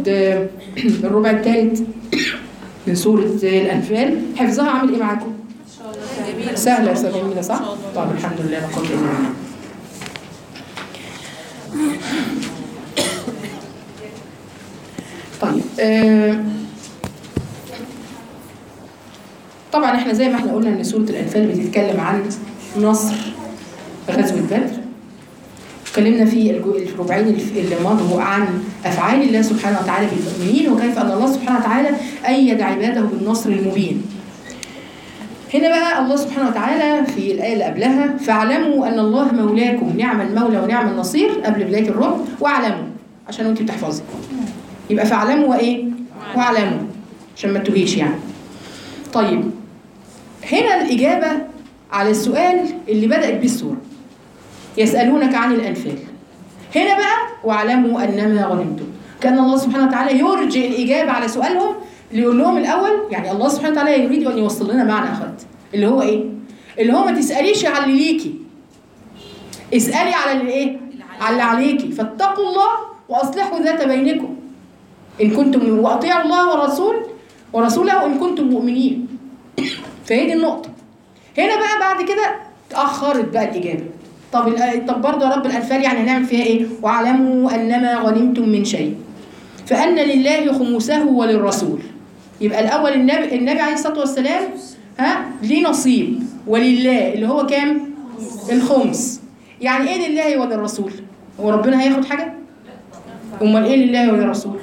ناخد آه، الربع الثالث من سورة الأنفال حفظها عامل إيه معاكم؟ سهلة يا أستاذة جميلة صح؟ طب الحمد لله لا قوة إلا بالله طيب آه، طبعا احنا زي ما احنا قلنا ان سورة الأنفال بتتكلم عن نصر غزوة بدر اتكلمنا في الجو- الربعين الف- اللي مضوا عن افعال الله سبحانه وتعالى بالمؤمنين وكيف ان الله سبحانه وتعالى ايد عباده بالنصر المبين. هنا بقى الله سبحانه وتعالى في الايه اللي قبلها فاعلموا ان الله مولاكم نعم المولى ونعم النصير قبل بدايه الرعب واعلموا عشان وانت بتحفظي. يبقى فاعلموا وايه؟ واعلموا عشان ما تتوهيش يعني. طيب هنا الاجابه على السؤال اللي بدات بيه السوره. يسألونك عن الأنفال هنا بقى واعلموا أنما غنمتم كان الله سبحانه وتعالى يرجئ الإجابة على سؤالهم ليقول لهم الأول يعني الله سبحانه وتعالى يريد أن يوصل لنا معنى أخذت اللي هو إيه؟ اللي هو ما تسأليش على اللي ليكي اسألي على اللي إيه؟ على اللي عليكي فاتقوا الله وأصلحوا ذات بينكم إن كنتم وأطيعوا الله والرسول ورسوله إن كنتم مؤمنين فهي دي النقطة هنا بقى بعد كده اتأخرت بقى الإجابة طب الآية- طب برضه يا رب الأنفال يعني هنعمل فيها إيه؟ واعلموا أنما غنمتم من شيء فأن لله خمسه وللرسول يبقى الأول النبي النبي عليه الصلاة والسلام ها ليه نصيب ولله اللي هو كام؟ الخمس يعني إيه لله وللرسول؟ هو ربنا هياخد حاجة؟ أمال إيه لله وللرسول؟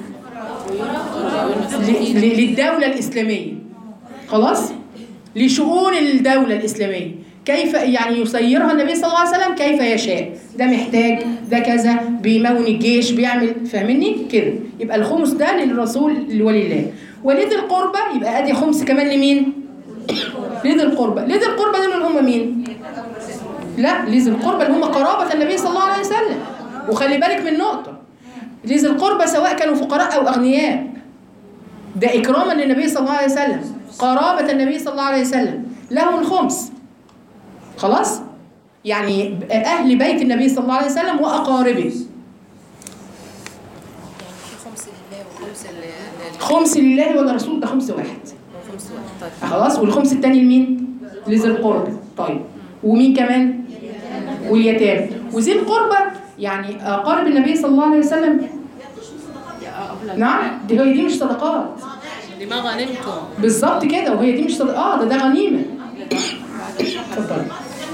ل- ل- للدولة الإسلامية خلاص؟ لشؤون الدولة الإسلامية كيف يعني يسيرها النبي صلى الله عليه وسلم كيف يشاء ده محتاج ده كذا بيمون الجيش بيعمل فاهمني كده يبقى الخمس ده للرسول ولله ولذي القربى يبقى ادي خمس كمان لمين لذي القربى لذي القربى دول اللي هم مين لا لذي القربى اللي هم قرابة النبي صلى الله عليه وسلم وخلي بالك من نقطة لذي القربى سواء كانوا فقراء أو أغنياء ده إكراما للنبي صلى الله عليه وسلم قرابة النبي صلى الله عليه وسلم لهم الخمس خلاص يعني أهل بيت النبي صلى الله عليه وسلم وأقاربه خمس لله وخمس لله خمس لله ولا رسول ده خمس واحد خمس واحد طيب خلاص والخمس التاني لمين؟ لذي القربى طيب ومين كمان؟ واليتامى وذي القربى يعني أقارب النبي صلى الله عليه وسلم نعم دي هي دي مش صدقات لما غنمتم بالظبط كده وهي دي مش صدقات اه ده ده غنيمه اتفضل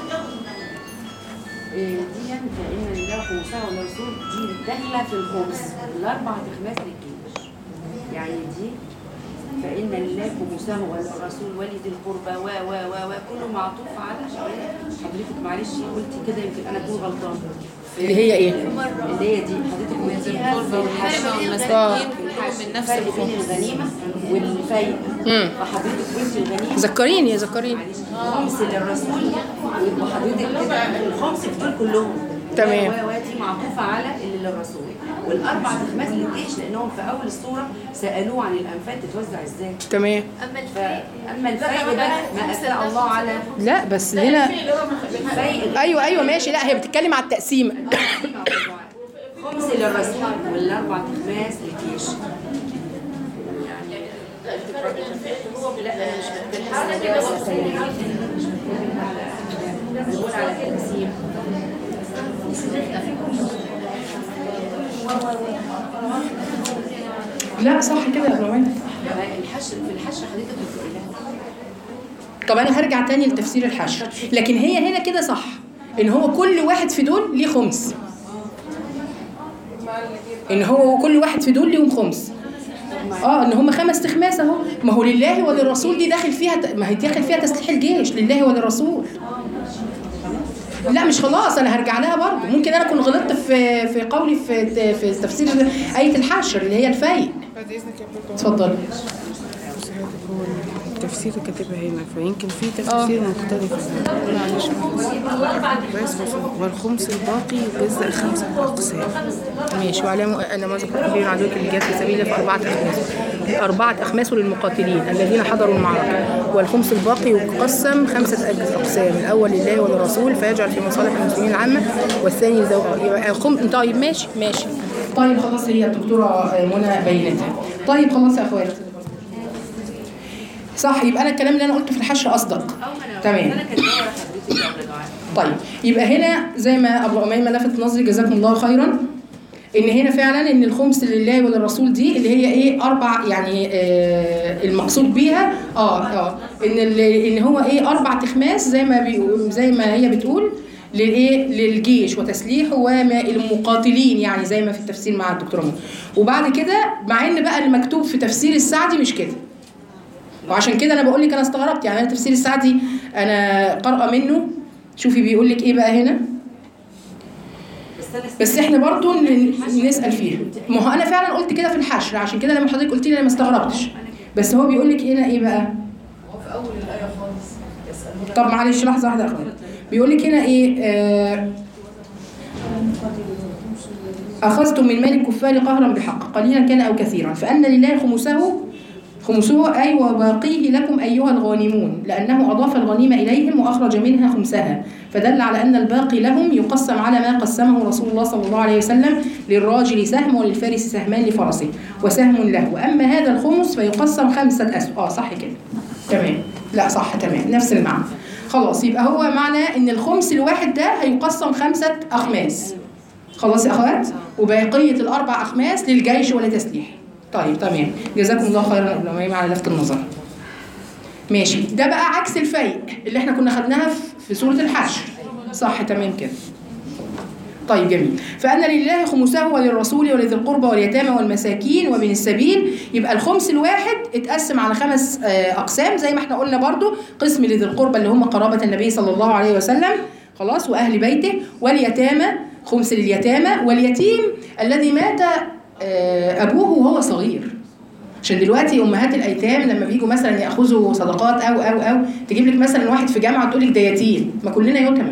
دي فإن لله خمسها والرسول دي داخلة في الخمس الأربع تخماس للجيش يعني دي فإن لله خمسها والرسول ولد القربى و و و و كله معطوف على حضرتك معلش قلتي كده يمكن أنا أكون غلطانة اللي هي ايه؟ اللي هي دي حضرتك قلتيها في القربى الحشر والمساكين كلهم من نفس الفرق بين الخمس الغنيمة والفيء مم. فحضرتك قلتي الغنيمة ذكريني يا ذكريني خمس للرسول ويبقى حضرتك كده الخمس في دول كلهم تمام. و و دي معطوفه على اللي للرسول والاربع تخماس للجيش لانهم في اول الصوره سالوه عن الانفال تتوزع ازاي تمام اما فاما الفيء بقى ما افاء الله على لا بس هنا الفيء ايوه ايوه ماشي لا هي بتتكلم على التقسيم خمس للرسول والاربع تخماس للجيش لا انا مش بتكلم على ده بس بقول على التقسيم لا صح كده يا ابراهيم الحشر في الحشر حضرتك بتقولها طب انا هرجع تاني لتفسير الحشر لكن هي هنا كده صح ان هو كل واحد في دول ليه خمس ان هو كل واحد في دول ليهم خمس اه ان هم خمس تخماس اهو ما هو لله وللرسول دي داخل فيها ما هي داخل فيها تسليح الجيش لله وللرسول لا مش خلاص انا هرجع لها برضه ممكن انا اكون غلطت في في قولي في في تفسير ايه الحشر اللي هي الفايق بعد اذنك يا دكتور اتفضلي بص حضرتك هو التفسير كاتبها هنا فيمكن في تفسير مختلف بس والخمس الباقي يجزء خمسة أقسام ماشي واعلموا ان ما ذكر كثير عن ذلك الجهاد في سبيله في اربعه اخماس اربعه اخماس للمقاتلين الذين حضروا المعركه والخمس الباقي يقسم خمسه أج- اقسام الاول لله وللرسول فيجعل في مصالح المسلمين العامه والثاني ذو يبقى خم... طيب ماشي ماشي طيب خلاص هي الدكتوره منى بينتها طيب خلاص يا اخوات صح يبقى انا الكلام اللي انا قلته في الحشر اصدق تمام انا كانت دورة حضرتك يا ولاد عارف. طيب يبقى هنا زي ما ابو اميمه لفت نظري جزاكم الله خيرا ان هنا فعلا ان الخمس لله وللرسول دي اللي هي ايه اربع يعني آه المقصود بيها اه اه ان ال- ان هو ايه اربع تخماس زي ما بيقول زي ما هي بتقول للايه للجيش وتسليحه والمقاتلين يعني زي ما في التفسير مع الدكتوره منى وبعد كده مع ان بقى المكتوب في تفسير السعدي مش كده وعشان كده انا بقول لك انا استغربت يعني انا تفسير السعدي انا قارئه منه شوفي بيقول لك ايه بقى هنا بس انا بس احنا برضو ن- نسال فيها ما هو انا فعلا قلت كده في الحشر عشان كده لما حضرتك قلت لي انا ما استغربتش بس هو بيقول لك هنا ايه بقى وفي اول الايه خالص يسالونك طب معلش لحظه واحده يا اخويا بيقول لك هنا ايه آه أخذتم من مال الكفار قهرا بحق قليلا كان أو كثيرا فأن لله خمسه خمسه أي وباقيه لكم أيها الغانمون لأنه أضاف الغنيمة إليهم وأخرج منها خمسها فدل على أن الباقي لهم يقسم على ما قسمه رسول الله صلى الله عليه وسلم للراجل سهم وللفارس سهمان لفرسه وسهم له وأما هذا الخمس فيقسم خمسة أسهم آه صح كده تمام لا صح تمام نفس المعنى خلاص يبقى هو معنى ان الخمس الواحد ده هيقسم خمسة أخماس خلاص يا اخوات وبقيه الاربع اخماس للجيش ولتسليح طيب تمام جزاكم الله خيرا ابن مريم على لفت النظر ماشي ده بقى عكس الفيء اللي احنا كنا خدناها في- في سوره الحشر صح تمام كده طيب جميل فأن لله خمسه وللرسول ولذي القربى واليتامى والمساكين وابن السبيل يبقى الخمس الواحد اتقسم على خمس آه، أقسام زي ما احنا قلنا برضو قسم لذي القربى اللي هم قرابة النبي صلى الله عليه وسلم خلاص وأهل بيته واليتامى خمس لليتامى واليتيم الذي مات آه، أبوه وهو صغير عشان دلوقتي امهات الايتام لما بيجوا مثلا ياخذوا صدقات او او او تجيب لك مثلا واحد في جامعه تقول لك ده يتيم ما كلنا يتم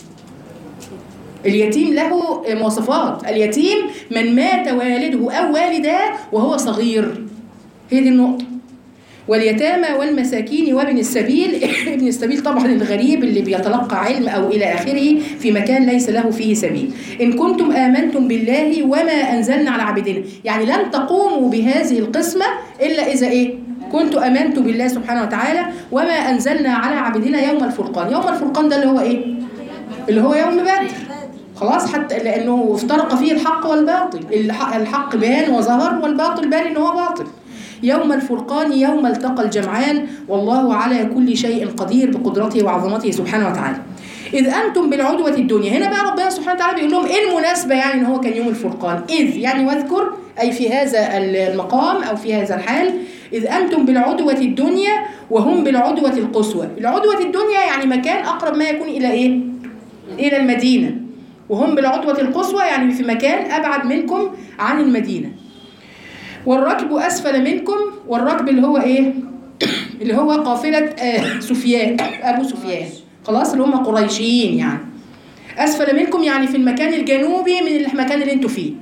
اليتيم له مواصفات اليتيم من مات والده او والداه وهو صغير هي دي النقطه واليتامى والمساكين وابن السبيل ابن السبيل طبعا الغريب اللي بيتلقى علم او الى اخره في مكان ليس له فيه سبيل ان كنتم امنتم بالله وما انزلنا على عبدنا يعني لن تقوموا بهذه القسمه الا اذا ايه كنت امنت بالله سبحانه وتعالى وما انزلنا على عبدنا يوم الفرقان يوم الفرقان ده اللي هو ايه اللي هو يوم بدر خلاص حتى لانه افترق فيه الحق والباطل الحق, الحق بان وظهر والباطل بان ان هو باطل يوم الفرقان يوم التقى الجمعان والله على كل شيء قدير بقدرته وعظمته سبحانه وتعالى إذ أنتم بالعدوة الدنيا هنا بقى ربنا سبحانه وتعالى بيقول لهم إيه المناسبة يعني إن هو كان يوم الفرقان إذ يعني واذكر أي في هذا المقام أو في هذا الحال إذ أنتم بالعدوة الدنيا وهم بالعدوة القصوى العدوة الدنيا يعني مكان أقرب ما يكون إلى إيه؟ إلى المدينة وهم بالعدوة القصوى يعني في مكان أبعد منكم عن المدينة والركب أسفل منكم والركب اللي هو إيه؟ اللي هو قافلة آه سفيان أبو سفيان خلاص اللي هم قريشيين يعني أسفل منكم يعني في المكان الجنوبي من المكان اللي انتوا فيه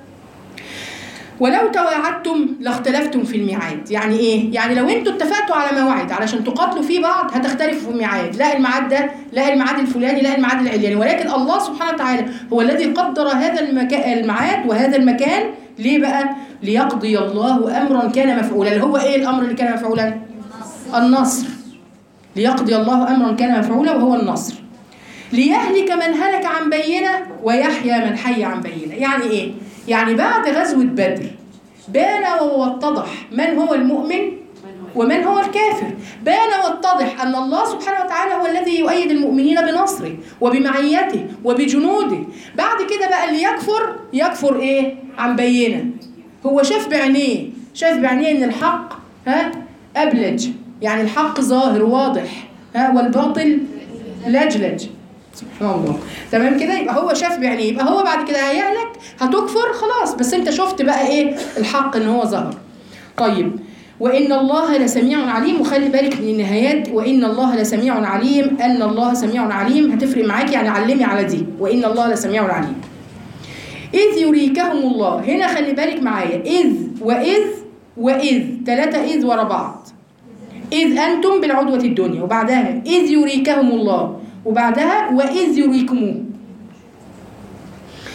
ولو تواعدتم لاختلفتم في الميعاد يعني ايه يعني لو انتوا اتفقتوا على موعد علشان تقاتلوا فيه بعض هتختلفوا في الميعاد لا الميعاد ده لا الميعاد الفلاني لا الميعاد العلاني ولكن الله سبحانه وتعالى هو الذي قدر هذا المكان الميعاد وهذا المكان ليه بقى ليقضي الله امرا كان مفعولا اللي هو ايه الامر اللي كان مفعولا النصر ليقضي الله امرا كان مفعولا وهو النصر ليهلك من هلك عن بينه ويحيى من حي عن بينه يعني ايه يعني بعد غزوه بدر بان واتضح من هو المؤمن ومن هو الكافر بان واتضح ان الله سبحانه وتعالى هو الذي يؤيد المؤمنين بنصره وبمعيته وبجنوده بعد كده بقى اللي يكفر يكفر ايه عن بينه هو شاف بعينيه شاف بعينيه ان الحق ها ابلج يعني الحق ظاهر واضح ها والباطل لجلج سبحان الله تمام كده يبقى هو شاف بعينيه يبقى هو بعد كده هيهلك هتكفر خلاص بس انت شفت بقى ايه الحق ان هو ظهر طيب وان الله لسميع عليم وخلي بالك من النهايات وان الله لسميع عليم ان الله سميع عليم هتفرق معاك يعني علمي على دي وان الله لسميع عليم إذ يريكهم الله هنا خلي بالك معايا إذ وإذ وإذ ثلاثة إذ ورا بعض إذ أنتم بالعدوة الدنيا وبعدها إذ يريكهم الله وبعدها وإذ يريكموه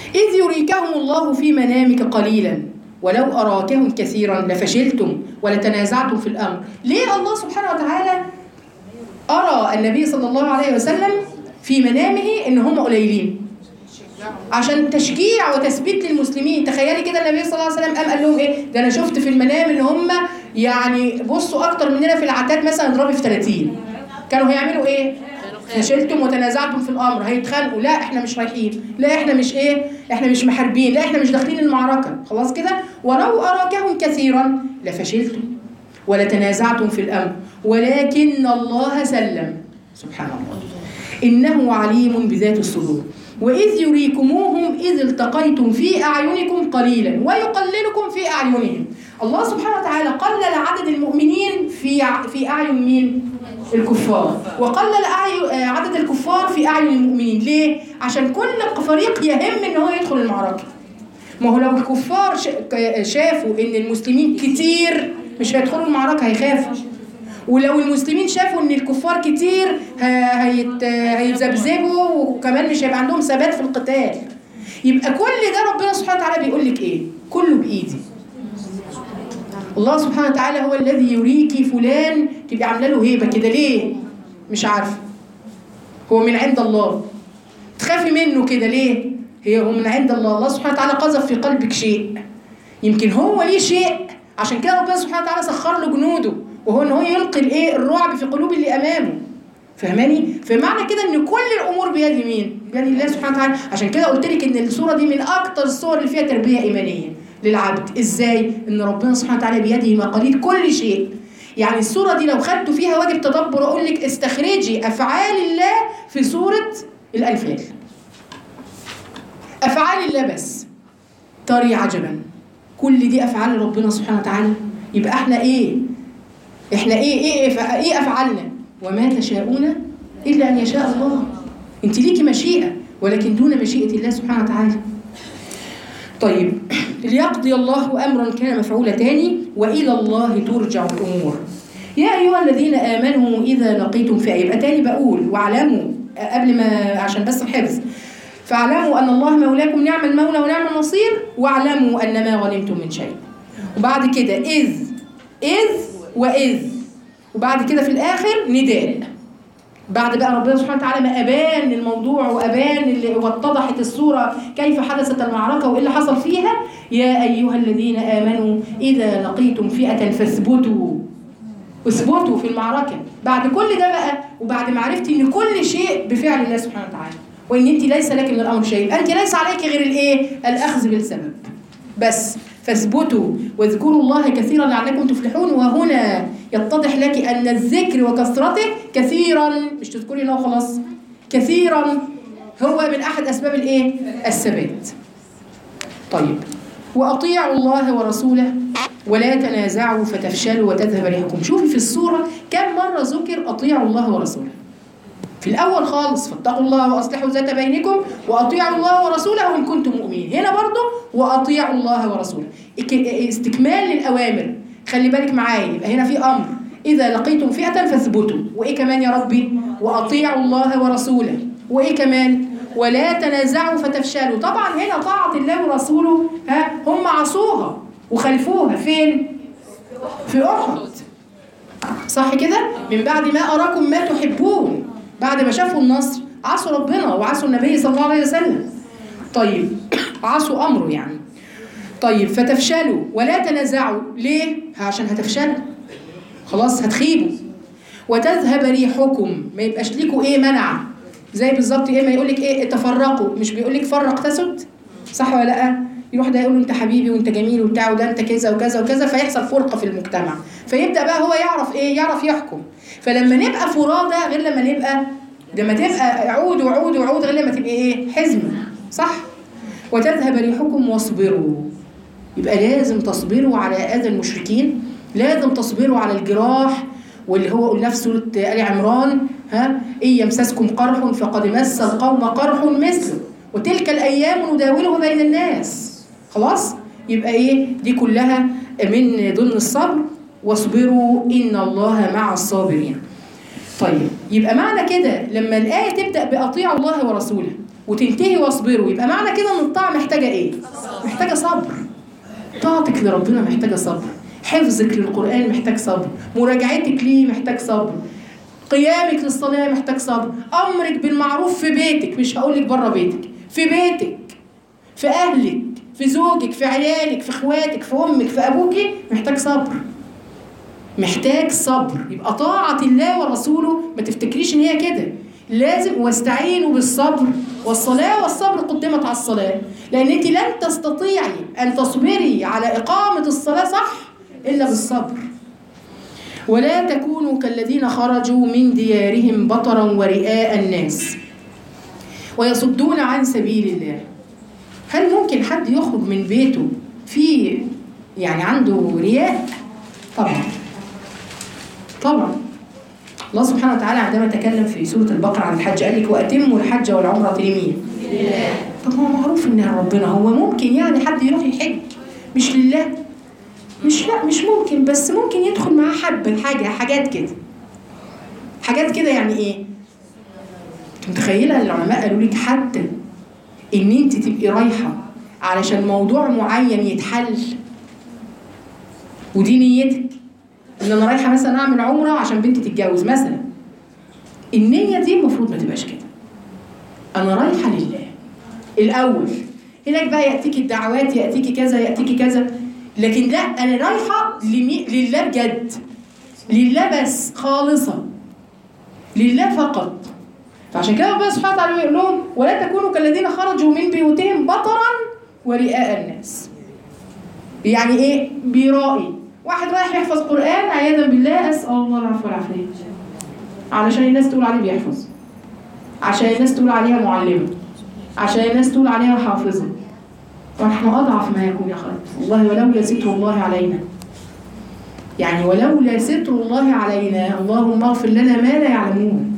إذ يريكهم الله في منامك قليلا ولو أراكهم كثيرا لفشلتم ولتنازعتم في الأمر ليه الله سبحانه وتعالى أرى النبي صلى الله عليه وسلم في منامه إن هم قليلين عشان تشجيع وتثبيت للمسلمين تخيلي كده النبي صلى الله عليه وسلم قام قال لهم ايه ده انا شفت في المنام ان هم يعني بصوا اكتر مننا في العتاد مثلا اضربي في 30 كانوا هيعملوا ايه فشلتم وتنازعتم في الامر هيتخانقوا لا احنا مش رايحين لا احنا مش ايه احنا مش محاربين لا احنا مش داخلين المعركه خلاص كده ولو اراكهم كثيرا لفشلتم ولتنازعتم في الامر ولكن الله سلم سبحان الله انه عليم بذات الصدور واذ يريكموهم اذ التقيتم في اعينكم قليلا ويقللكم في اعينهم الله سبحانه وتعالى قلل عدد المؤمنين في ع- في اعين مين الكفار وقلل أعي- آه، عدد الكفار في اعين المؤمنين ليه عشان كل فريق يهم ان هو يدخل المعركه ما هو لو الكفار ش- ك- شافوا ان المسلمين كتير مش هيدخلوا المعركه هيخافوا ولو المسلمين شافوا ان الكفار كتير ه- هيت هيتذبذبوا وكمان مش هيبقى عندهم ثبات في القتال يبقى كل ده ربنا سبحانه وتعالى بيقول لك ايه كله بايدي الله سبحانه وتعالى هو الذي يريكي فلان تبقى عامله له هيبه كده ليه مش عارفه هو من عند الله تخافي منه كده ليه هي هو من عند الله الله سبحانه وتعالى قذف في قلبك شيء يمكن هو ليه شيء عشان كده ربنا سبحانه وتعالى سخر له جنوده وهو ان هو يلقي الايه الرعب في قلوب اللي امامه فاهماني فمعنى كده ان كل الامور بيد مين بيد الله سبحانه وتعالى عشان كده قلت لك ان السوره دي من اكتر الصور اللي فيها تربيه ايمانيه للعبد ازاي ان ربنا سبحانه وتعالى بيده مقاليد كل شيء يعني السوره دي لو خدتوا فيها واجب تدبر اقول لك استخرجي افعال الله في سوره الانفال افعال الله بس تري عجبا كل دي افعال ربنا سبحانه وتعالى يبقى احنا ايه احنا ايه ايه ايه, فع- إيه افعالنا وما تشاءون الا ان يشاء الله انت ليكي مشيئه ولكن دون مشيئه الله سبحانه وتعالى طيب ليقضي الله امرا كان مفعولا تاني والى الله ترجع الامور يا ايها الذين امنوا اذا لقيتم فئه يبقى تاني بقول واعلموا قبل ما عشان بس الحفظ فاعلموا ان الله مولاكم نعم المولى ونعم النصير واعلموا ان ما غنمتم من شيء وبعد كده اذ اذ واذ وبعد كده في الاخر نداء بعد بقى ربنا سبحانه وتعالى ما ابان الموضوع وابان اللي واتضحت الصوره كيف حدثت المعركه وايه اللي حصل فيها يا ايها الذين امنوا اذا لقيتم فئه فاثبتوا اثبتوا في المعركه بعد كل ده بقى وبعد ما عرفتي ان كل شيء بفعل الله سبحانه وتعالى وان انت ليس لك من الامر شيء انت ليس عليك غير الايه الاخذ بالسبب بس فاثبتوا واذكروا الله كثيرا لعلكم تفلحون وهنا يتضح لك ان الذكر وكثرته كثيرا مش تذكري انه خلاص كثيرا هو من احد اسباب الايه الثبات طيب واطيعوا الله ورسوله ولا تنازعوا فتفشلوا وتذهب ريحكم شوفي في السوره كم مره ذكر اطيعوا الله ورسوله في الاول خالص فاتقوا الله واصلحوا ذات بينكم واطيعوا الله ورسوله ان كنتم مؤمنين هنا برضو واطيعوا الله ورسوله إك- استكمال للاوامر خلي بالك معايا يبقى هنا في امر اذا لقيتم فئه فاثبتوا وايه كمان يا ربي واطيعوا الله ورسوله وايه كمان ولا تنازعوا فتفشلوا طبعا هنا طاعه الله ورسوله ها هم عصوها وخلفوها فين في احد صح كده من بعد ما أراكم ما تحبون بعد ما شافوا النصر عصوا ربنا وعصوا النبي صلى الله عليه وسلم طيب عصوا أمره يعني طيب فتفشلوا ولا تنازعوا ليه؟ عشان هتفشلوا خلاص هتخيبوا وتذهب ريحكم ما يبقاش ليكوا ايه منع زي بالظبط ايه ما يقول لك ايه تفرقوا مش بيقول لك فرق تسد صح ولا لا يروح ده يقول له انت حبيبي وانت جميل وبتاع وده انت كذا وكذا وكذا فيحصل فرقه في المجتمع فيبدا بقى هو يعرف ايه يعرف يحكم فلما نبقى فرادى غير لما نبقى لما تبقى عود وعود وعود غير لما تبقى ايه حزم صح وتذهب ريحكم واصبروا يبقى لازم تصبروا على اذى المشركين لازم تصبروا على الجراح واللي هو قلنا في سوره ال عمران ها ان يمسسكم قرح فقد مس القوم قرح مثله وتلك الايام نداولها بين الناس خلاص يبقى ايه دي كلها من ضمن الصبر واصبروا ان الله مع الصابرين طيب يبقى معنى كده لما الآية تبدأ بأطيعوا الله ورسوله وتنتهي واصبروا يبقى معنى كده ان الطاعه محتاجه ايه محتاجه صبر طاعتك لربنا محتاجه صبر حفظك للقران محتاج صبر مراجعتك ليه محتاج صبر قيامك للصلاه محتاج صبر امرك بالمعروف في بيتك مش هقول لك بره بيتك في بيتك في اهلك في زوجك في عيالك في اخواتك في امك في ابوكي محتاج صبر محتاج صبر يبقى طاعة الله ورسوله ما تفتكريش ان هي كده لازم واستعينوا بالصبر والصلاة والصبر قدمت على الصلاة لأن أنت لن تستطيعي أن تصبري على إقامة الصلاة صح إلا بالصبر ولا تكونوا كالذين خرجوا من ديارهم بطرا ورئاء الناس ويصدون عن سبيل الله هل ممكن حد يخرج من بيته في يعني عنده رياء؟ طبعا طبعا الله سبحانه وتعالى عندما تكلم في سورة البقرة عن الحج قال لك وأتموا الحج والعمرة لمين؟ طب هو معروف إن ربنا هو ممكن يعني حد يروح يحج مش لله؟ مش لا مش ممكن بس ممكن يدخل معاه حبة حاجة حاجات كده حاجات كده يعني إيه؟ أنت متخيلة العلماء قالوا لك حتى إن أنت تبقي رايحة علشان موضوع معين يتحل ودي نيتك ان انا رايحه مثلا اعمل عمره عشان بنتي تتجوز مثلا النيه دي المفروض ما تبقاش كده انا رايحه لله الاول هناك بقى ياتيكي الدعوات ياتيكي كذا ياتيكي كذا لكن لا انا رايحه لمي... لله بجد لله بس خالصه لله فقط فعشان كده ربنا سبحانه وتعالى يقول لهم ولا تكونوا كالذين خرجوا من بيوتهم بطرا ورئاء الناس يعني ايه بيرائي واحد رايح يحفظ قرآن عياذا بالله أسأل الله العفو والعافية علشان الناس تقول عليه بيحفظ عشان الناس تقول عليها معلمة عشان الناس تقول عليها حافظة ونحن أضعف ما يكون يا خالد والله ولولا ستر الله علينا يعني ولولا ستر الله علينا اللهم اغفر لنا ما لا يعلمون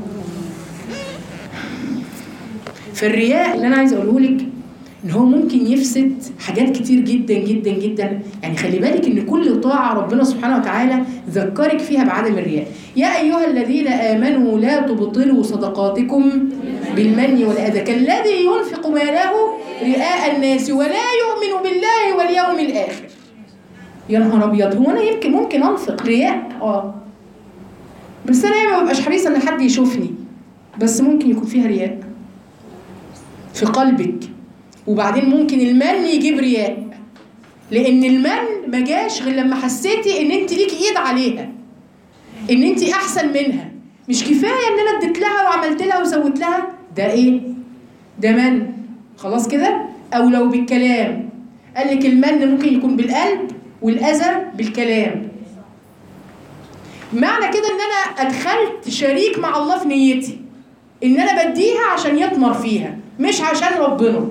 فالرياء اللي أنا عايز أقوله لك ان هو ممكن يفسد حاجات كتير جدا جدا جدا يعني خلي بالك ان كل طاعه ربنا سبحانه وتعالى ذكرك فيها بعدم الرياء يا ايها الذين امنوا لا تبطلوا صدقاتكم بالمن والاذى كالذي ينفق ماله رئاء الناس ولا يؤمن بالله واليوم الاخر يا نهار ابيض هو انا يمكن ممكن انفق رياء اه بس انا ما ببقاش حريصه ان حد يشوفني بس ممكن يكون فيها رياء في قلبك وبعدين ممكن المن يجيب رياء لان المن ما جاش غير لما حسيتي ان انت ليك ايد عليها ان انت احسن منها مش كفايه ان انا اديت لها وعملت لها وسويت لها ده ايه ده من خلاص كده او لو بالكلام قال لك المن ممكن يكون بالقلب والاذى بالكلام معنى كده ان انا ادخلت شريك مع الله في نيتي ان انا بديها عشان يطمر فيها مش عشان ربنا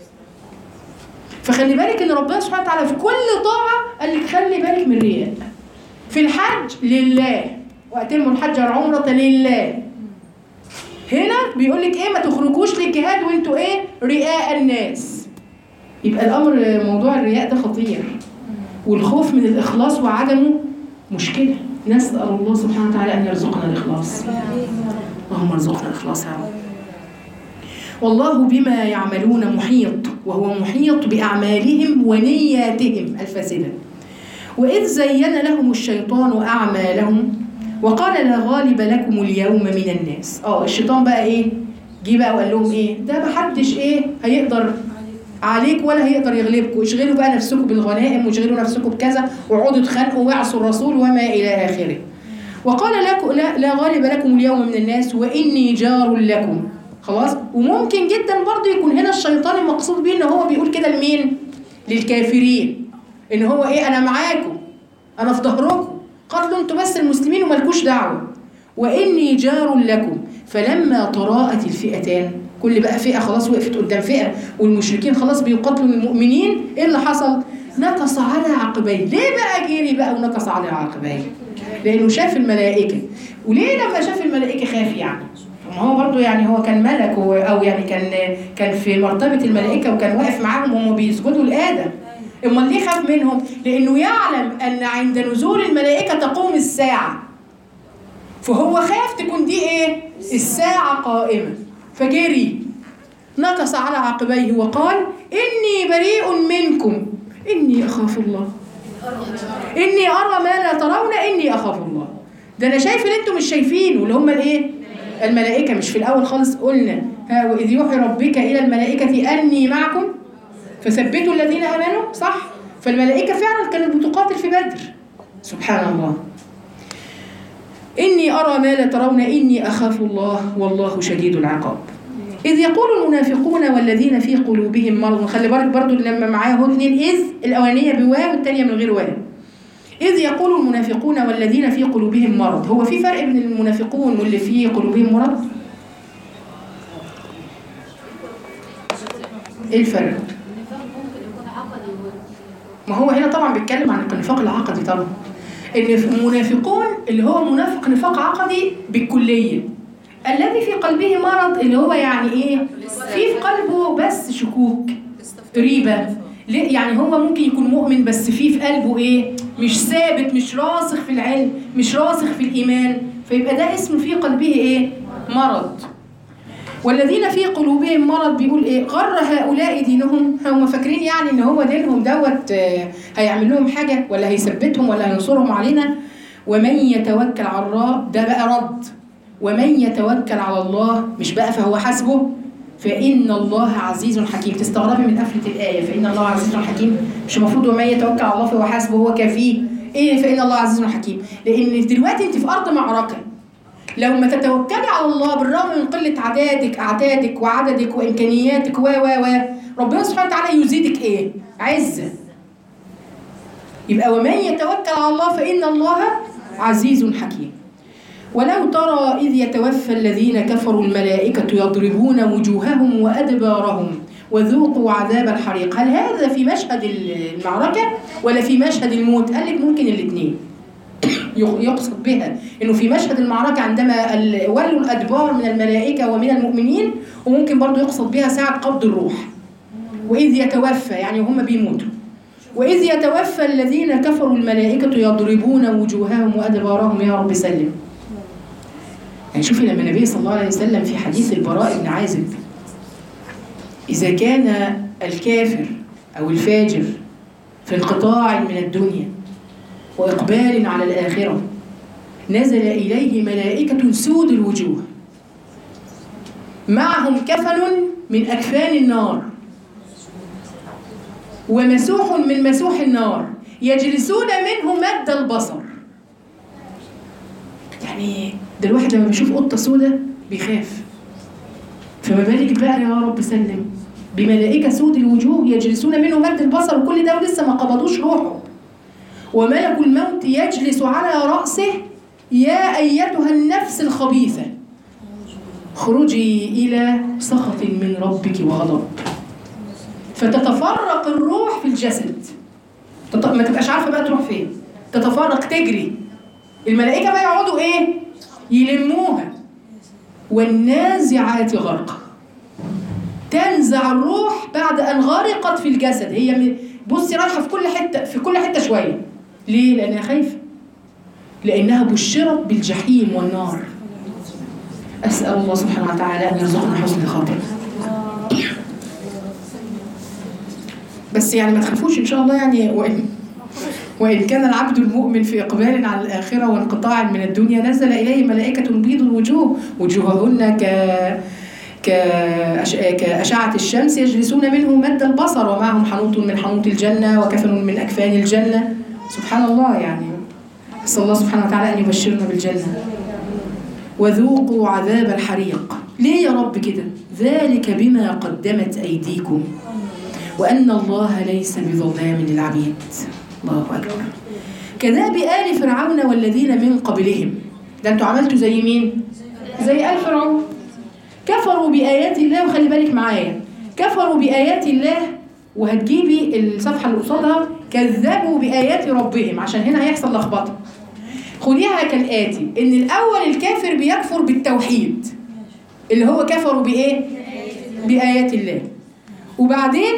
فخلي بالك ان ربنا سبحانه وتعالى في كل طاعه قال لك خلي بالك من الرياء في الحج لله واتموا الحج والعمره لله هنا بيقول لك ايه ما تخرجوش للجهاد وانتوا ايه رئاء الناس يبقى الامر موضوع الرياء ده خطير والخوف من الاخلاص وعدمه مشكله نسال الله سبحانه وتعالى ان يرزقنا الاخلاص اللهم ارزقنا الاخلاص يا رب والله بما يعملون محيط وهو محيط بأعمالهم ونياتهم الفاسدة وإذ زين لهم الشيطان أعمالهم وقال لا غالب لكم اليوم من الناس اه الشيطان بقى ايه جه بقى وقال لهم ايه ده محدش ايه هيقدر عليك ولا هيقدر يغلبكم اشغلوا بقى نفسكم بالغنائم واشغلوا نفسكم بكذا واقعدوا اتخانقوا واعصوا الرسول وما الى اخره وقال لكم لا, لا غالب لكم اليوم من الناس واني جار لكم خلاص وممكن جدا برضه يكون هنا الشيطان المقصود بيه ان هو بيقول كده لمين للكافرين ان هو ايه انا معاكم انا في ظهركم قاتلوا انتوا بس المسلمين ومالكوش دعوه واني جار لكم فلما تراءت الفئتان كل بقى فئه خلاص وقفت قدام فئه والمشركين خلاص بيقاتلوا المؤمنين ايه اللي حصل نكص على عقبيه ليه بقى جري بقى ونكص على عقبيه لانه شاف الملائكه وليه لما شاف الملائكه خاف يعني ما هو برضه يعني هو كان ملك او يعني كان كان في مرتبه الملائكه وكان واقف معاهم وهم بيسجدوا لادم امال ليه خاف منهم لانه يعلم ان عند نزول الملائكه تقوم الساعه فهو خاف تكون دي ايه الساعه قائمه فجري نكص على عقبيه وقال إني بريء منكم إني أخاف الله إني أرى ما لا ترون إني أخاف الله ده أنا شايف اللي أنتم مش شايفينه اللي هم الإيه؟ الملائكة مش في الأول خالص قلنا ها وإذ يوحي ربك إلى الملائكة أني معكم فثبتوا الذين آمنوا صح؟ فالملائكة فعلا كانت بتقاتل في بدر سبحان الله إني أرى ما لا ترون إني أخاف الله والله شديد العقاب إذ يقول المنافقون والذين في قلوبهم مرض خلي بالك برضو لما معاه هو اتنين إذ الأولانية بواو والتانية من غير واو إذ يقول المنافقون والذين في قلوبهم مرض هو في فرق بين المنافقون واللي في قلوبهم مرض؟ إيه الفرق؟ ما هو هنا طبعا بيتكلم عن النفاق العقدي طبعا ان المنافقون اللي هو منافق نفاق عقدي بالكليه الذي في قلبه مرض اللي هو يعني ايه في في قلبه بس شكوك ريبه ليه؟ يعني هو ممكن يكون مؤمن بس في في قلبه ايه مش ثابت مش راسخ في العلم مش راسخ في الايمان فيبقى ده اسمه في قلبه ايه مرض والذين في قلوبهم مرض بيقول ايه غر هؤلاء دينهم هم فاكرين يعني ان هو دينهم دوت آه، هيعمل لهم حاجه ولا هيثبتهم ولا هينصرهم علينا ومن يتوكل على الله ده بقى رد ومن يتوكل على الله مش بقى فهو حسبه فإن الله عزيز حكيم تستغربي من قفلة الآية فإن الله عزيز حكيم مش المفروض ومن يتوكل على الله فهو حسبه هو كافيه إيه فإن الله عزيز حكيم لأن دلوقتي أنت في أرض معركة لو ما تتوكلي على الله بالرغم من قلة عددك أعدادك وعددك وإمكانياتك و و و ربنا سبحانه وتعالى يزيدك إيه؟ عزة يبقى ومن يتوكل على الله فإن الله عزيز حكيم ولو ترى إذ يتوفى الذين كفروا الملائكة يضربون وجوههم وأدبارهم وذوقوا عذاب الحريق هل هذا في مشهد المعركة ولا في مشهد الموت قال لك ممكن الاثنين يقصد بها انه في مشهد المعركه عندما ال- ولوا الادبار من الملائكه ومن المؤمنين وممكن برضو يقصد بها ساعه قبض الروح واذ يتوفى يعني هم بيموتوا واذ يتوفى الذين كفروا الملائكه يضربون وجوههم وادبارهم يا رب سلم يعني شوفي لما النبي صلى الله عليه وسلم في حديث البراء بن عازب اذا كان الكافر او الفاجر في انقطاع من الدنيا وإقبال على الآخرة نزل إليه ملائكة سود الوجوه معهم كفن من أكفان النار ومسوح من مسوح النار يجلسون منه مد البصر يعني ده الواحد لما بيشوف قطة سودة بيخاف فما بالك بقى يا رب سلم بملائكة سود الوجوه يجلسون منه مد البصر وكل ده ولسه ما قبضوش روحه وملك الموت يجلس على رأسه يا أيتها النفس الخبيثة اخرجي إلى سخط من ربك وغضب فتتفرق الروح في الجسد تط- ما تبقاش عارفة بقى تروح فين تتفرق تجري الملائكة بقى يقعدوا إيه يلموها والنازعات غرقا تنزع الروح بعد أن غرقت في الجسد هي م- بصي رايحة في كل حتة في كل حتة شوية ليه؟ لأنها خايفة لأنها بشرت بالجحيم والنار أسأل الله سبحانه وتعالى أن يرزقنا حسن الخاتمة بس يعني ما تخافوش إن شاء الله يعني وإن وإن كان العبد المؤمن في إقبال على الآخرة وانقطاع من الدنيا نزل إليه ملائكة بيض الوجوه وجوههن ك كأش... كأشعة الشمس يجلسون منه مد البصر ومعهم حنوط من حنوط الجنة وكفن من أكفان الجنة سبحان الله يعني نسأل الله سبحانه وتعالى أن يبشرنا بالجنة وذوقوا عذاب الحريق ليه يا رب كده ذلك بما قدمت أيديكم وأن الله ليس بظلام للعبيد الله أكبر كذاب آل فرعون والذين من قبلهم ده انتوا عملتوا زي مين؟ زي آل فرعون كفروا بآيات الله وخلي بالك معايا كفروا بآيات الله وهتجيبي الصفحة اللي قصادها كذبوا بآيات ربهم عشان هنا هيحصل لخبطة خديها كالآتي إن الأول الكافر بيكفر بالتوحيد اللي هو كفروا بإيه؟ بآيات الله وبعدين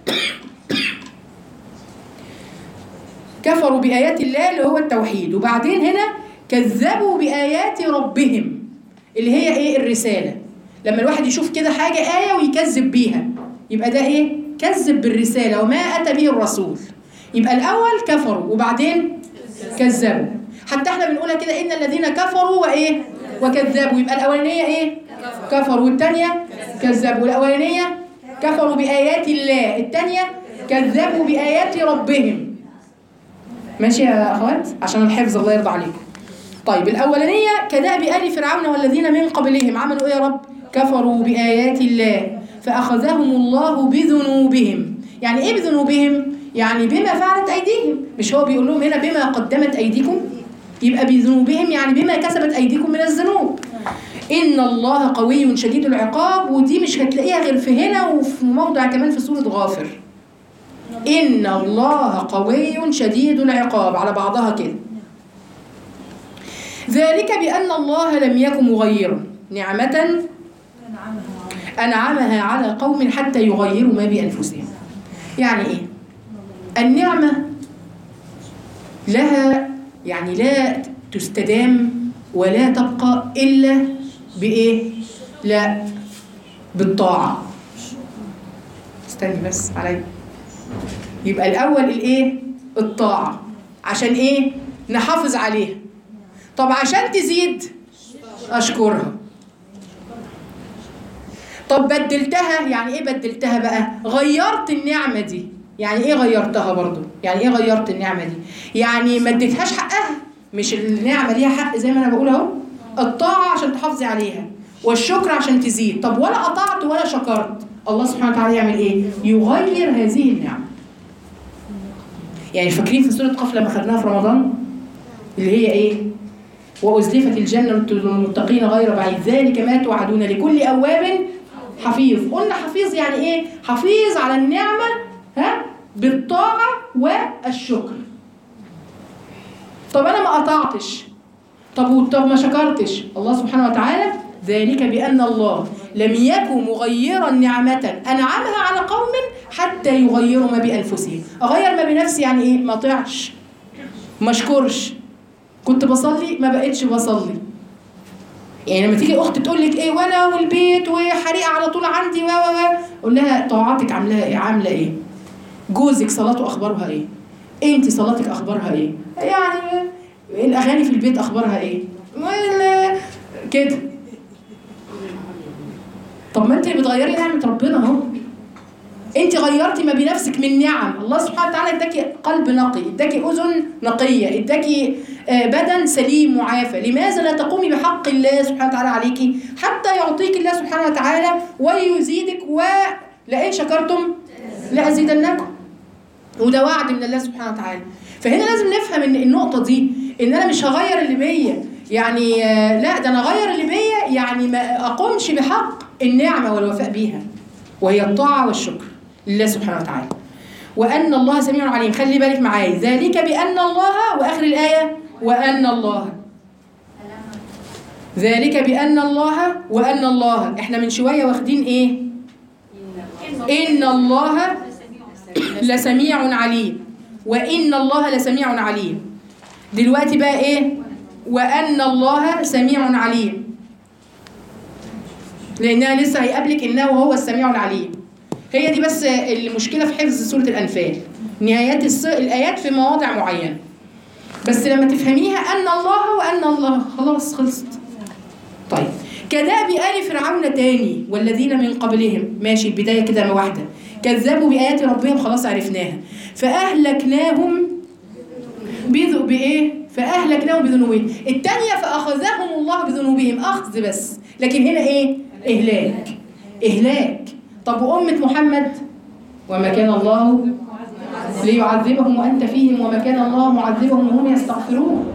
كفروا بآيات الله اللي هو التوحيد وبعدين هنا كذبوا بآيات ربهم اللي هي إيه الرسالة لما الواحد يشوف كده حاجة آية ويكذب بيها يبقى ده إيه؟ كذب بالرسالة وما أتى به الرسول يبقى الأول كفروا وبعدين كذبوا حتى احنا بنقولها كده إن الذين كفروا وإيه؟ وكذبوا يبقى الأولانية إيه؟ كفروا والتانية كذبوا والأولانية كفروا بآيات الله التانية كذبوا بآيات ربهم ماشي يا أخوات عشان الحفظ الله يرضى عليكم طيب الأولانية كدأب آل فرعون والذين من قبلهم عملوا إيه يا رب؟ كفروا بآيات الله فأخذهم الله بذنوبهم يعني إيه بذنوبهم؟ يعني بما فعلت أيديهم مش هو بيقول لهم هنا بما قدمت أيديكم يبقى بذنوبهم يعني بما كسبت أيديكم من الذنوب إن الله قوي شديد العقاب ودي مش هتلاقيها غير في هنا وفي موضع كمان في سورة غافر إن الله قوي شديد العقاب على بعضها كده ذلك بأن الله لم يكن مغيرا نعمة أنعمها على قوم حتى يغيروا ما بأنفسهم يعني إيه؟ النعمة لها يعني لا تستدام ولا تبقى إلا بإيه؟ لا بالطاعة استني بس عليا يبقى الأول الإيه؟ الطاعة عشان إيه؟ نحافظ عليها طب عشان تزيد أشكرها طب بدلتها يعني ايه بدلتها بقى غيرت النعمة دي يعني ايه غيرتها برضو يعني ايه غيرت النعمة دي يعني ما اديتهاش حقها مش النعمة ليها حق زي ما انا بقول اهو الطاعة عشان تحافظي عليها والشكر عشان تزيد طب ولا قطعت ولا شكرت الله سبحانه وتعالى يعمل ايه يغير هذه النعمة يعني فاكرين في سورة قف لما خدناها في رمضان اللي هي ايه وأزلفت الجنة للمتقين غير بعيد ذلك ما توعدون لكل أواب حفيظ قلنا حفيظ يعني ايه حفيظ على النعمة ها بالطاعة والشكر طب أنا ما قطعتش طب طب ما شكرتش الله سبحانه وتعالى ذلك بأن الله لم يكن مغيرا نعمة أنعمها على قوم حتى يغيروا ما بأنفسهم أغير ما بنفسي يعني إيه ما طيعش ما اشكرش كنت بصلي ما بقتش بصلي يعني لما تيجي اخت تقول لك ايه وانا والبيت وحريقه على طول عندي و و و قول لها طاعاتك عاملاها ايه عامله ايه جوزك صلاته اخبارها ايه انت صلاتك اخبارها ايه يعني الاغاني في البيت اخبارها ايه ولا كده طب ما انت بتغيري نعمه ربنا اهو انت غيرتي ما بنفسك من نعم الله سبحانه وتعالى اداكي قلب نقي اداكي اذن نقيه اداكي بدن سليم معافى لماذا لا تقومي بحق الله سبحانه وتعالى عليكي حتى يعطيك الله سبحانه وتعالى ويزيدك ولئن شكرتم لازيدنكم وده وعد من الله سبحانه وتعالى فهنا لازم نفهم ان النقطه دي ان انا مش هغير اللي بيا يعني لا ده انا اغير اللي بيا يعني ما اقومش بحق النعمه والوفاء بيها وهي الطاعه والشكر لله سبحانه وتعالى وأن الله سميع عليم خلي بالك معايا ذلك بأن الله وآخر الآية وأن الله ذلك بأن الله وأن الله احنا من شوية واخدين ايه إن الله لسميع عليم وإن الله لسميع عليم دلوقتي بقى ايه وأن الله سميع عليم لأنها لسه هيقابلك إنه هو السميع العليم هي دي بس المشكله في حفظ سوره الانفال نهايات الس... الايات في مواضع معينه بس لما تفهميها ان الله وان الله خلاص خلصت طيب كداب ال فرعون تاني والذين من قبلهم ماشي البدايه كده واحده كذبوا بايات ربهم خلاص عرفناها فاهلكناهم بذ... بايه فاهلكناهم بذنوبهم الثانيه فاخذهم الله بذنوبهم اخذ بس لكن هنا ايه اهلاك اهلاك طب وأمة محمد وما كان الله ليعذبهم وأنت فيهم وما كان الله معذبهم وهم يستغفرون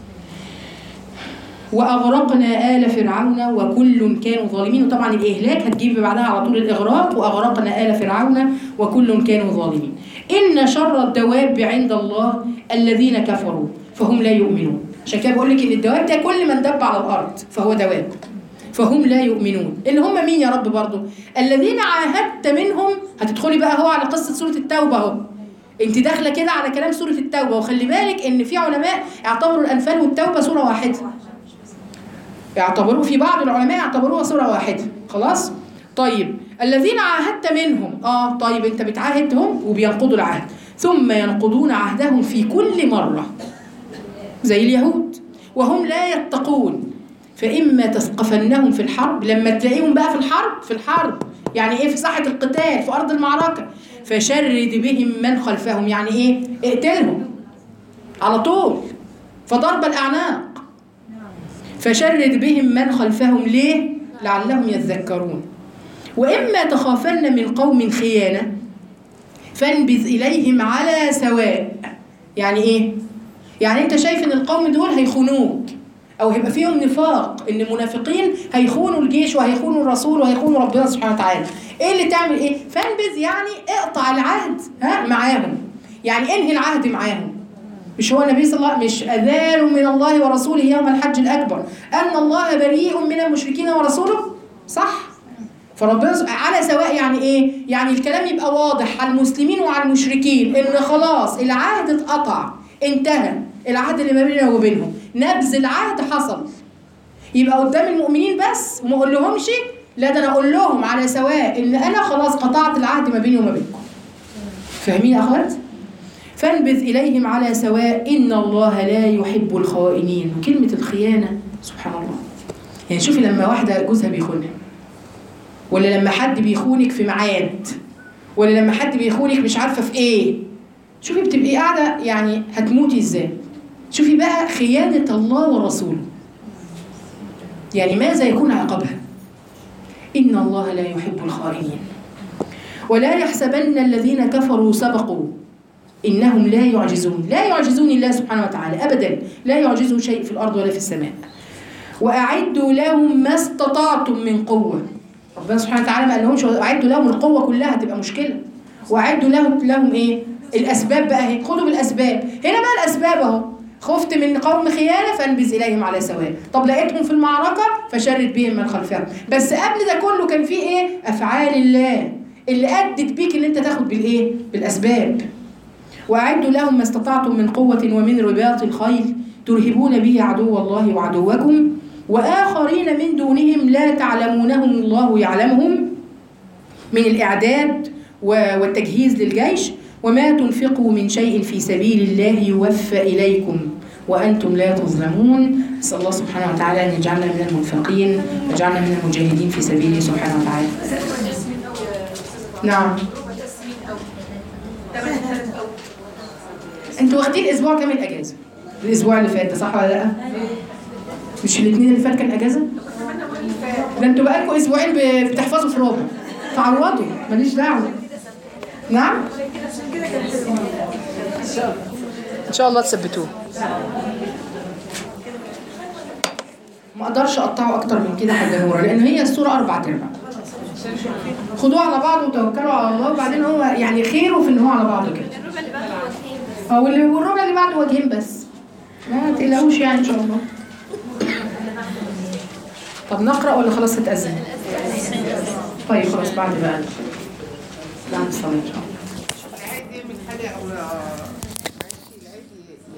وأغرقنا آل فرعون وكل كانوا ظالمين وطبعا الإهلاك هتجيب بعدها على طول الإغراق وأغرقنا آل فرعون وكل كانوا ظالمين إن شر الدواب عند الله الذين كفروا فهم لا يؤمنون عشان كده بقول لك إن الدواب ده كل من دب على الأرض فهو دواب فهم لا يؤمنون اللي هم مين يا رب برضو الذين عاهدت منهم هتدخلي بقى هو على قصة سورة التوبة اهو انت داخله كده على كلام سورة التوبة وخلي بالك ان في علماء اعتبروا الانفال والتوبة سورة واحدة يعتبروه في بعض العلماء يعتبروها صورة واحدة خلاص طيب الذين عاهدت منهم اه طيب انت بتعاهدهم وبينقضوا العهد ثم ينقضون عهدهم في كل مرة زي اليهود وهم لا يتقون فإما تثقفنهم في الحرب لما تلاقيهم بقى في الحرب في الحرب يعني ايه في ساحة القتال في أرض المعركة فشرد بهم من خلفهم يعني ايه اقتلهم على طول فضرب الأعناق فشرد بهم من خلفهم ليه لعلهم يذكرون وإما تخافن من قوم خيانة فانبذ إليهم على سواء يعني إيه؟ يعني أنت شايف إن القوم دول هيخونوك أو هيبقى فيهم نفاق إن المنافقين هيخونوا الجيش وهيخونوا الرسول وهيخونوا ربنا سبحانه وتعالى إيه اللي تعمل إيه؟ فانبذ يعني اقطع العهد ها معاهم يعني انهي العهد معاهم مش هو النبي صلى الله عليه وسلم مش أذان من الله ورسوله يوم الحج الأكبر أن الله بريء من المشركين ورسوله صح فربنا سب- على سواء يعني ايه؟ يعني الكلام يبقى واضح على المسلمين وعلى المشركين ان خلاص العهد اتقطع انتهى العهد اللي ما بيننا وبينهم نبذ العهد حصل يبقى قدام المؤمنين بس وما اقول لهمش لا ده انا اقول لهم على سواء ان انا خلاص قطعت العهد ما بيني وما بينكم فاهمين يا اخوات؟ فانبذ إليهم على سواء إن الله لا يحب الخائنين وكلمة الخيانة سبحان الله يعني شوفي لما واحدة جوزها بيخونها ولا لما حد بيخونك في ميعاد ولا لما حد بيخونك مش عارفة في إيه شوفي بتبقي قاعدة يعني هتموتي إزاي شوفي بقى خيانة الله ورسوله يعني ماذا يكون عقابها إن الله لا يحب الخائنين ولا يحسبن الذين كفروا سبقوا إنهم لا يعجزون لا يعجزون الله سبحانه وتعالى أبدا لا يعجزه شيء في الأرض ولا في السماء وأعدوا لهم ما استطعتم من قوة ربنا سبحانه وتعالى ما قالهمش أعدوا لهم القوة كلها تبقى مشكلة وأعدوا لهم لهم إيه الأسباب بقى اهي خدوا بالأسباب هنا بقى الأسباب أهو خفت من قوم خيانة فانبذ إليهم على سواء طب لقيتهم في المعركة فشرد بهم من خلفهم بس قبل ده كله كان في إيه أفعال الله اللي أدت بيك إن أنت تاخد بالإيه بالأسباب وأعدوا لهم ما استطعتم من قوة ومن رباط الخيل ترهبون به عدو الله وعدوكم وآخرين من دونهم لا تعلمونهم الله يعلمهم من الإعداد و- والتجهيز للجيش وما تنفقوا من شيء في سبيل الله يوفى إليكم وأنتم لا تظلمون نسأل الله سبحانه وتعالى أن يجعلنا من المنفقين ويجعلنا من المجاهدين في سبيله سبحانه وتعالى نعم انتوا واخدين اسبوع كامل اجازه الاسبوع اللي فات ده صح ولا لا مش الاثنين اللي فات كان اجازه ده انتوا بقالكم اسبوعين ب- بتحفظوا في ربع تعوضوا ماليش دعوه نعم ان شاء الله تثبتوه ما اقدرش اقطعه اكتر من كده حاجه نوره لان هي الصوره اربع ارباع خدوه على بعض وتوكلوا على الله وبعدين هو يعني خيره في ان هو على بعضه كده اه واللي والربع اللي بعده وجهين بس ما تقلقوش يعني ان شاء الله طب نقرا ولا خلاص تتأذن طيب خلاص بعد بقى بعد الصلاه ان شاء الله عايز يعمل حاجه او